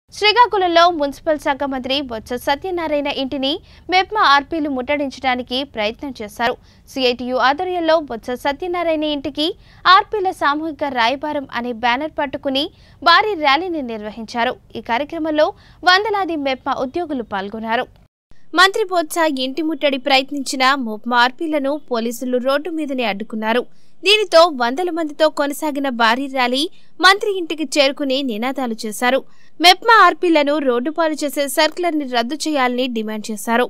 శ్రీకాకుళంలో మున్సిపల్ శాఖ మంత్రి బొత్స సత్యనారాయణ ఇంటిని మెప్మా ఆర్పీలు ముట్టడించడానికి ప్రయత్నం చేశారు సిఐటియు ఆధ్వర్యంలో బొత్స సత్యనారాయణ ఇంటికి ఆర్పీల సామూహిక రాయబారం అనే బ్యానర్ పట్టుకుని భారీ ర్యాలీని నిర్వహించారు ఈ కార్యక్రమంలో వందలాది మెప్మా ఉద్యోగులు పాల్గొన్నారు మంత్రి బొత్స ఇంటి ముట్టడి ప్రయత్నించిన మెప్మా ఆర్పీలను పోలీసులు రోడ్డు మీదనే అడ్డుకున్నారు దీనితో వందల మందితో కొనసాగిన భారీ ర్యాలీ మంత్రి ఇంటికి చేరుకుని నినాదాలు చేశారు మెప్మా ఆర్పీలను రోడ్డు పాలు చేసే సర్కులర్ ని రద్దు చేయాలని డిమాండ్ చేశారు